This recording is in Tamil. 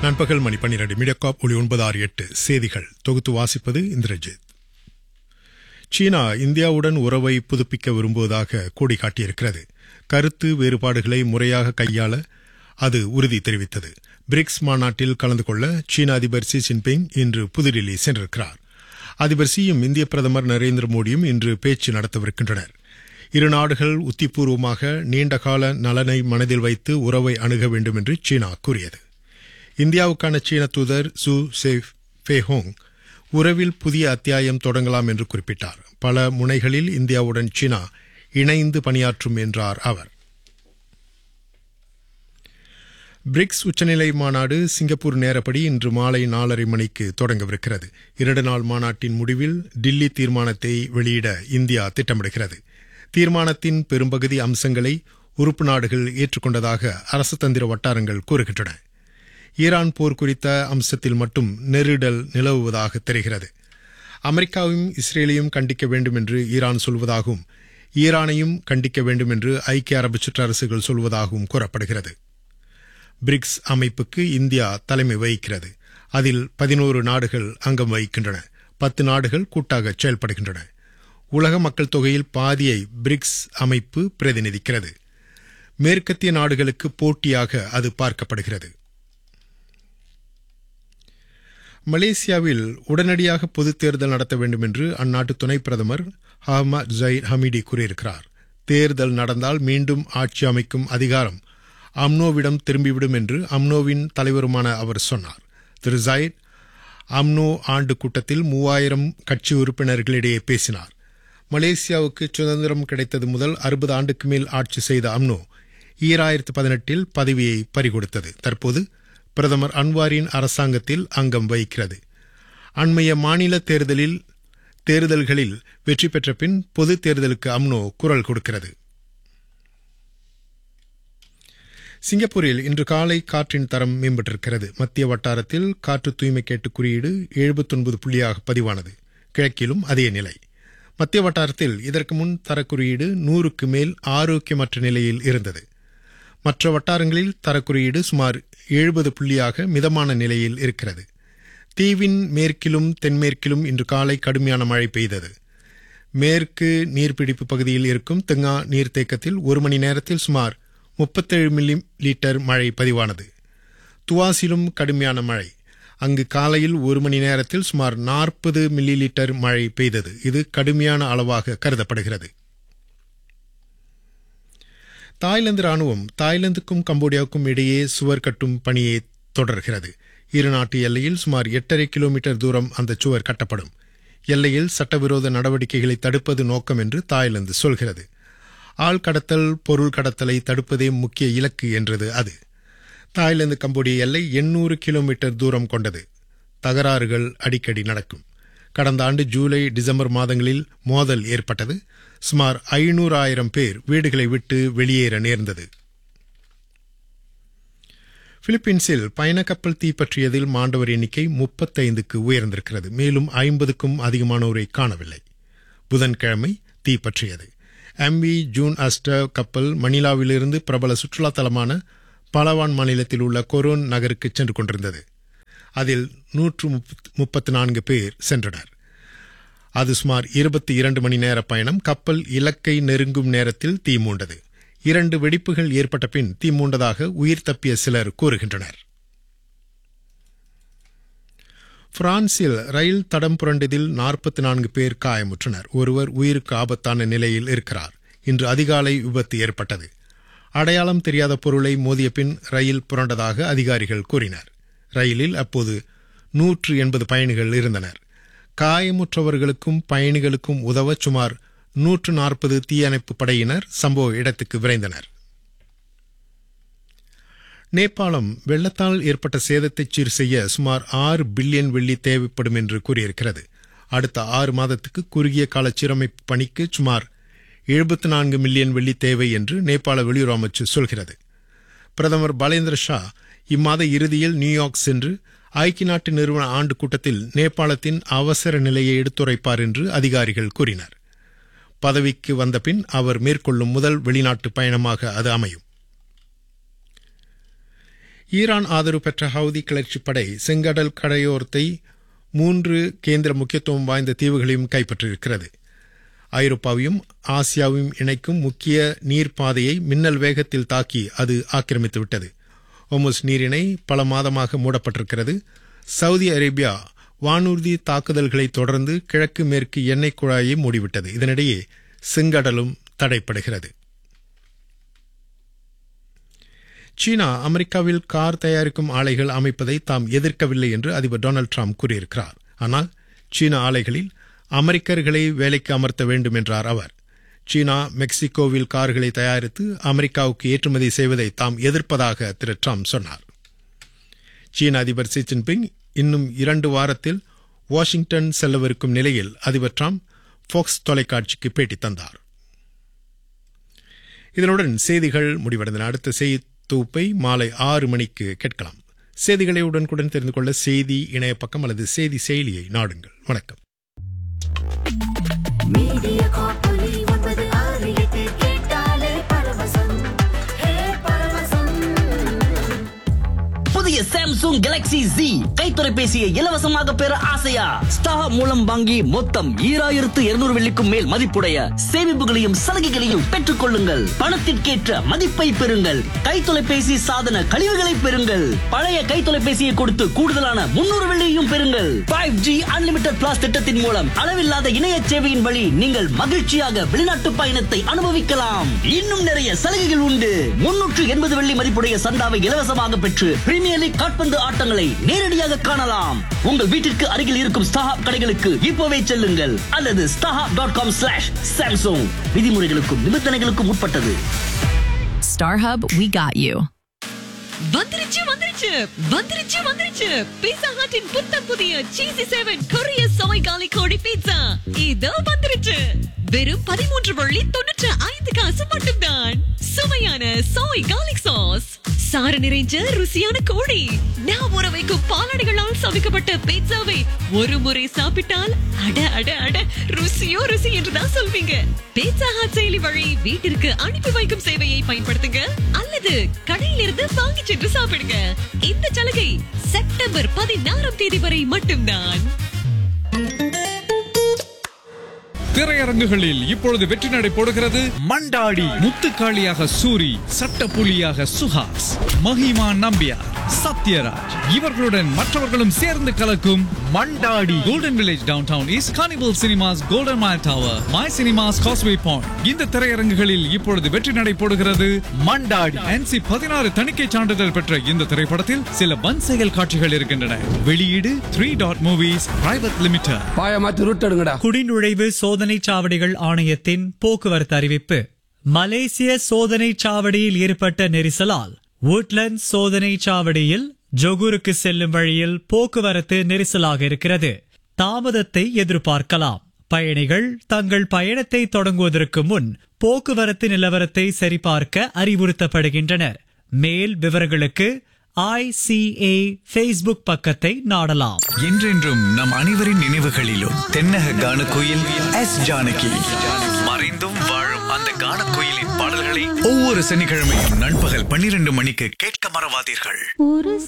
நண்பகல் மணி பன்னிரண்டு மீடியாகாப் ஒளி ஒன்பது ஆறு எட்டு செய்திகள் தொகுத்து வாசிப்பது இந்திரஜித் சீனா இந்தியாவுடன் உறவை புதுப்பிக்க விரும்புவதாக கோடி காட்டியிருக்கிறது கருத்து வேறுபாடுகளை முறையாக கையாள அது உறுதி தெரிவித்தது பிரிக்ஸ் மாநாட்டில் கலந்து கொள்ள சீன அதிபர் ஷி ஜின்பிங் இன்று புதுடில்லி சென்றிருக்கிறார் அதிபர் சியும் இந்திய பிரதமர் நரேந்திர மோடியும் இன்று பேச்சு நடத்தவிருக்கின்றனர் இரு நாடுகள் உத்திபூர்வமாக நீண்டகால நலனை மனதில் வைத்து உறவை அணுக வேண்டும் என்று சீனா கூறியது இந்தியாவுக்கான சீன தூதர் சு சேஃப் ஃபேஹோங் உறவில் புதிய அத்தியாயம் தொடங்கலாம் என்று குறிப்பிட்டார் பல முனைகளில் இந்தியாவுடன் சீனா இணைந்து பணியாற்றும் என்றார் அவர் பிரிக்ஸ் உச்சநிலை மாநாடு சிங்கப்பூர் நேரப்படி இன்று மாலை நாலரை மணிக்கு தொடங்கவிருக்கிறது இரண்டு நாள் மாநாட்டின் முடிவில் டில்லி தீர்மானத்தை வெளியிட இந்தியா திட்டமிடுகிறது தீர்மானத்தின் பெரும்பகுதி அம்சங்களை உறுப்பு நாடுகள் ஏற்றுக்கொண்டதாக அரசு தந்திர வட்டாரங்கள் கூறுகின்றன ஈரான் போர் குறித்த அம்சத்தில் மட்டும் நெருடல் நிலவுவதாக தெரிகிறது அமெரிக்காவையும் இஸ்ரேலையும் கண்டிக்க வேண்டும் என்று ஈரான் சொல்வதாகவும் ஈரானையும் கண்டிக்க வேண்டும் என்று ஐக்கிய அரபு சிற்றரசுகள் சொல்வதாகவும் கூறப்படுகிறது பிரிக்ஸ் அமைப்புக்கு இந்தியா தலைமை வகிக்கிறது அதில் பதினோரு நாடுகள் அங்கம் வகிக்கின்றன பத்து நாடுகள் கூட்டாக செயல்படுகின்றன உலக மக்கள் தொகையில் பாதியை பிரிக்ஸ் அமைப்பு பிரதிநிதிக்கிறது மேற்கத்திய நாடுகளுக்கு போட்டியாக அது பார்க்கப்படுகிறது மலேசியாவில் உடனடியாக பொதுத் தேர்தல் நடத்த வேண்டும் என்று அந்நாட்டு துணை பிரதமர் அஹமத் ஜயித் ஹமீடி கூறியிருக்கிறார் தேர்தல் நடந்தால் மீண்டும் ஆட்சி அமைக்கும் அதிகாரம் அம்னோவிடம் திரும்பிவிடும் என்று அம்னோவின் தலைவருமான அவர் சொன்னார் திரு ஜயித் அம்னோ ஆண்டு கூட்டத்தில் மூவாயிரம் கட்சி உறுப்பினர்களிடையே பேசினார் மலேசியாவுக்கு சுதந்திரம் கிடைத்தது முதல் அறுபது ஆண்டுக்கு மேல் ஆட்சி செய்த அம்னோ ஈராயிரத்து பதினெட்டில் பதவியை பறிகொடுத்தது தற்போது பிரதமர் அன்வாரின் அரசாங்கத்தில் அங்கம் வகிக்கிறது அண்மைய மாநில தேர்தலில் தேர்தல்களில் வெற்றி பெற்ற பின் பொது தேர்தலுக்கு அம்னோ குரல் கொடுக்கிறது சிங்கப்பூரில் இன்று காலை காற்றின் தரம் மேம்பட்டிருக்கிறது மத்திய வட்டாரத்தில் காற்று தூய்மை கேட்டு குறியீடு எழுபத்தொன்பது புள்ளியாக பதிவானது கிழக்கிலும் அதே நிலை மத்திய வட்டாரத்தில் இதற்கு முன் தரக்குறியீடு நூறுக்கு மேல் ஆரோக்கியமற்ற நிலையில் இருந்தது மற்ற வட்டாரங்களில் தரக்குறியீடு சுமார் எழுபது புள்ளியாக மிதமான நிலையில் இருக்கிறது தீவின் மேற்கிலும் தென்மேற்கிலும் இன்று காலை கடுமையான மழை பெய்தது மேற்கு நீர்பிடிப்பு பகுதியில் இருக்கும் தெங்கா நீர்த்தேக்கத்தில் ஒரு மணி நேரத்தில் சுமார் முப்பத்தேழு மில்லி லீட்டர் மழை பதிவானது துவாசிலும் கடுமையான மழை அங்கு காலையில் ஒரு மணி நேரத்தில் சுமார் நாற்பது மில்லி லிட்டர் மழை பெய்தது இது கடுமையான அளவாக கருதப்படுகிறது தாய்லாந்து ராணுவம் தாய்லாந்துக்கும் கம்போடியாவுக்கும் இடையே சுவர் கட்டும் பணியை தொடர்கிறது இரு நாட்டு எல்லையில் சுமார் எட்டரை கிலோமீட்டர் தூரம் அந்த சுவர் கட்டப்படும் எல்லையில் சட்டவிரோத நடவடிக்கைகளை தடுப்பது நோக்கம் என்று தாய்லாந்து சொல்கிறது ஆள் கடத்தல் பொருள் கடத்தலை தடுப்பதே முக்கிய இலக்கு என்றது அது தாய்லாந்து கம்போடிய எல்லை எண்ணூறு கிலோமீட்டர் தூரம் கொண்டது தகராறுகள் அடிக்கடி நடக்கும் கடந்த ஆண்டு ஜூலை டிசம்பர் மாதங்களில் மோதல் ஏற்பட்டது சுமார் ஐநூறு ஆயிரம் பேர் வீடுகளை விட்டு வெளியேற நேர்ந்தது பிலிப்பீன்ஸில் பயணக்கப்பல் தீப்பற்றியதில் மாண்டவர் எண்ணிக்கை முப்பத்தைந்துக்கு உயர்ந்திருக்கிறது மேலும் ஐம்பதுக்கும் அதிகமானோரை காணவில்லை புதன்கிழமை தீப்பற்றியது எம்வி ஜூன் அஸ்டர் கப்பல் மணிலாவிலிருந்து பிரபல சுற்றுலா தலமான பலவான் மாநிலத்தில் உள்ள கொரோன் நகருக்கு சென்று கொண்டிருந்தது அதில் நூற்று முப்பத்தி நான்கு பேர் சென்றனர் அது சுமார் இருபத்தி இரண்டு மணி நேர பயணம் கப்பல் இலக்கை நெருங்கும் நேரத்தில் தீ மூண்டது இரண்டு வெடிப்புகள் ஏற்பட்ட பின் தீ மூண்டதாக உயிர் தப்பிய சிலர் கூறுகின்றனர் பிரான்சில் ரயில் தடம் புரண்டதில் நாற்பத்தி நான்கு பேர் காயமுற்றனர் ஒருவர் உயிருக்கு ஆபத்தான நிலையில் இருக்கிறார் இன்று அதிகாலை விபத்து ஏற்பட்டது அடையாளம் தெரியாத பொருளை மோதிய பின் ரயில் புரண்டதாக அதிகாரிகள் கூறினர் ரயிலில் அப்போது நூற்று எண்பது பயணிகள் இருந்தனர் காயமுற்றவர்களுக்கும் பயணிகளுக்கும் உதவ சுமார் நூற்று நாற்பது தீயணைப்பு படையினர் சம்பவ இடத்துக்கு விரைந்தனர் நேபாளம் வெள்ளத்தால் ஏற்பட்ட சேதத்தை சீர் செய்ய சுமார் ஆறு பில்லியன் வெள்ளி தேவைப்படும் என்று கூறியிருக்கிறது அடுத்த ஆறு மாதத்துக்கு குறுகிய கால சீரமைப்பு பணிக்கு சுமார் எழுபத்தி நான்கு மில்லியன் வெள்ளி தேவை என்று நேபாள வெளியுறவு அமைச்சு சொல்கிறது பிரதமர் பாலேந்திர ஷா இம்மாத இறுதியில் நியூயார்க் சென்று ஐக்கிய நாட்டு நிறுவன ஆண்டு கூட்டத்தில் நேபாளத்தின் அவசர நிலையை எடுத்துரைப்பார் என்று அதிகாரிகள் கூறினர் பதவிக்கு வந்தபின் அவர் மேற்கொள்ளும் முதல் வெளிநாட்டு பயணமாக அது அமையும் ஈரான் ஆதரவு பெற்ற ஹவுதி கிளர்ச்சிப் படை செங்கடல் கரையோரத்தை மூன்று கேந்திர முக்கியத்துவம் வாய்ந்த தீவுகளையும் கைப்பற்றியிருக்கிறது ஐரோப்பாவையும் ஆசியாவையும் இணைக்கும் முக்கிய நீர்ப்பாதையை மின்னல் வேகத்தில் தாக்கி அது ஆக்கிரமித்துவிட்டது ஒமுஸ் நீரிணை பல மாதமாக மூடப்பட்டிருக்கிறது சவுதி அரேபியா வானூர்தி தாக்குதல்களை தொடர்ந்து கிழக்கு மேற்கு எண்ணெய் குழாயை மூடிவிட்டது இதனிடையே செங்கடலும் தடைப்படுகிறது சீனா அமெரிக்காவில் கார் தயாரிக்கும் ஆலைகள் அமைப்பதை தாம் எதிர்க்கவில்லை என்று அதிபர் டொனால்டு ட்ரம்ப் கூறியிருக்கிறார் ஆனால் சீன ஆலைகளில் அமெரிக்கர்களை வேலைக்கு அமர்த்த வேண்டும் என்றார் அவர் சீனா மெக்சிகோவில் கார்களை தயாரித்து அமெரிக்காவுக்கு ஏற்றுமதி செய்வதை தாம் எதிர்ப்பதாக திரு ட்ரம்ப் சொன்னார் சீன அதிபர் ஷி ஜின்பிங் இன்னும் இரண்டு வாரத்தில் வாஷிங்டன் செல்லவிருக்கும் நிலையில் அதிபர் ட்ரம்ப் ஃபாக்ஸ் தொலைக்காட்சிக்கு பேட்டி தந்தார் இதனுடன் செய்திகள் முடிவடைந்தன அடுத்த செய்தி தொகுப்பை மாலை ஆறு மணிக்கு கேட்கலாம் செய்திகளை உடனுக்குடன் தெரிந்து கொள்ள செய்தி இணைய பக்கம் அல்லது செய்தி செயலியை நாடுங்கள் வணக்கம் மீடியா காப்பொலி ஒன்பது ஆறு எட்டு கேட்டாலே பரவசம் ஹே பரவசம் புதிய சாம்சங் கேலக்ஸி Z கை தொலைபேசியை இலவசமாக பெற ஆசையா ஸ்டார் மூலம் வாங்கி மொத்தம் ஈராயிரத்து இருநூறு வெள்ளிக்கும் மேல் மதிப்புடைய சேமிப்புகளையும் சலுகைகளையும் பெற்றுக் கொள்ளுங்கள் பணத்திற்கேற்ற மதிப்பை பெறுங்கள் கை தொலைபேசி சாதன கழிவுகளை பெறுங்கள் பழைய கை தொலைபேசியை கொடுத்து கூடுதலான முன்னூறு வெள்ளியையும் பெறுங்கள் ஃபைவ் ஜி அன்லிமிடெட் பிளாஸ் திட்டத்தின் மூலம் அளவில்லாத இணைய சேவையின் வழி நீங்கள் மகிழ்ச்சியாக வெளிநாட்டு பயணத்தை அனுபவிக்கலாம் இன்னும் நிறைய சலுகைகள் உண்டு முன்னூற்று எண்பது வெள்ளி மதிப்புடைய சந்தாவை இலவசமாக பெற்று பிரீமியர் லீக் காட்பந்து ஆட்டங்களை நேரடியாக காணலாம் உங்கள் வீட்டிற்கு அருகில் இருக்கும் ஸ்டாஹாப் கடைகளுக்கு இப்போவே செல்லுங்கள் அல்லது StarHub dot com slash Samsung விதிமுறைகளுக்கும் நிபந்தனைகளுக்கும் உட்பட்டது StarHub, we got you. வந்துருச்சு வந்துருச்சு வந்துருச்சு வந்துருச்சு பீட்சா ஹட்டின் புத்தம் புதிய சீசி செவன் கொரிய சோய் காலி கோழி பீட்சா இதோ வந்துருச்சு வெறும் பதிமூன்று வள்ளி தொண்ணூற்று ஐந்து காசு மட்டும்தான் சுவையான சோய் காலிக் சாஸ் சாறு நிறைஞ்ச ருசியான கோழி நான் ஊற வைக்கும் பாலாடைகளால் சமைக்கப்பட்ட பீட்சாவை ஒரு முறை சாப்பிட்டால் அட அட அட ருசியோ ருசி என்றுதான் சொல்வீங்க பீட்சா ஹாட் செயலி வழி வீட்டிற்கு அனுப்பி வைக்கும் சேவையை பயன்படுத்துங்க அல்லது கடையிலிருந்து வாங்கி சென்று சாப்பிடுங்க இந்த சலுகை செப்டம்பர் பதினாறாம் தேதி வரை மட்டும்தான் திரையரங்குகளில் இப்பொழுது வெற்றி நடை போடுகிறது மண்டாடி முத்துக்காளியாக சூரி சட்டப்புலியாக சுஹாஸ் மஹிமா நம்பியார் சத்யராஜ் இவர்களுடன் மற்றவர்களும் சேர்ந்து கலக்கும் Mandaadi Golden Village downtown east Carnival Cinemas Golden Mile Tower My Cinemas Causeway Point இந்த திரையரங்குகளில் இப்பொழுது வெற்றி நடை போடுகிறது மண்டாடி என்சி பதினாறு தணிக்கை சான்றிதழ் பெற்ற இந்த திரைப்படத்தில் சில வன் செயல் காட்சிகள் இருக்கின்றன வெளியீடு three dot movies private limited பாய மாத்தி ரூட் எடுங்கடா குடிநுழைவு சோதனைச் சாவடிகள் ஆணையத்தின் போக்குவரத்து அறிவிப்பு மலேசிய சோதனைச் சாவடியில் ஏற்பட்ட நெரிசலால் woodlands சோதனைச் சாவடியில் ஜொகூருக்கு செல்லும் வழியில் போக்குவரத்து நெரிசலாக இருக்கிறது தாமதத்தை எதிர்பார்க்கலாம் பயணிகள் தங்கள் பயணத்தை தொடங்குவதற்கு முன் போக்குவரத்து நிலவரத்தை சரிபார்க்க அறிவுறுத்தப்படுகின்றனர் மேல் விவரங்களுக்கு ஐசிஏ ஃபேஸ்புக் பக்கத்தை நாடலாம் என்றென்றும் நம் அனைவரின் நினைவுகளிலும் தென்னக கானக்குயில் எஸ் ஜானகி மறைந்தும் வாழும் அந்த கானக்குயிலின் பாடல்களை ஒவ்வொரு சனிக்கிழமையும் நண்பகல் பன்னிரண்டு மணிக்கு கேட்க மறவாதீர்கள் ஒரு